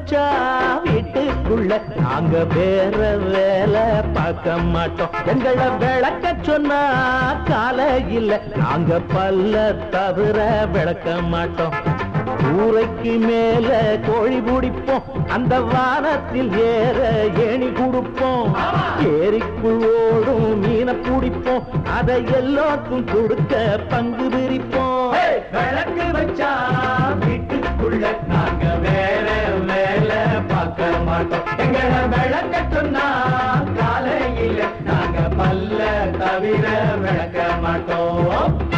வச்சா வீட்டுக்குள்ள நாங்க வேற வேலை பார்க்க மாட்டோம் எங்களை விளக்க சொன்னா காலை இல்ல நாங்க பல்ல தவிர விளக்க மாட்டோம் கூரைக்கு மேல கோழி பிடிப்போம் அந்த வானத்தில் ஏற ஏணி கொடுப்போம் ஏரிக்குள் ஓடும் மீனை பிடிப்போம் அதை எல்லாருக்கும் கொடுக்க பங்கு பிரிப்போம் விளக்கு வச்சா வீட்டுக்குள்ள நாங்க வேற வேலை பார்க்க மாட்டோம் எங்களை விளக்க சொன்னா காலையில நாங்க பல்ல தவிர விளக்க மாட்டோம்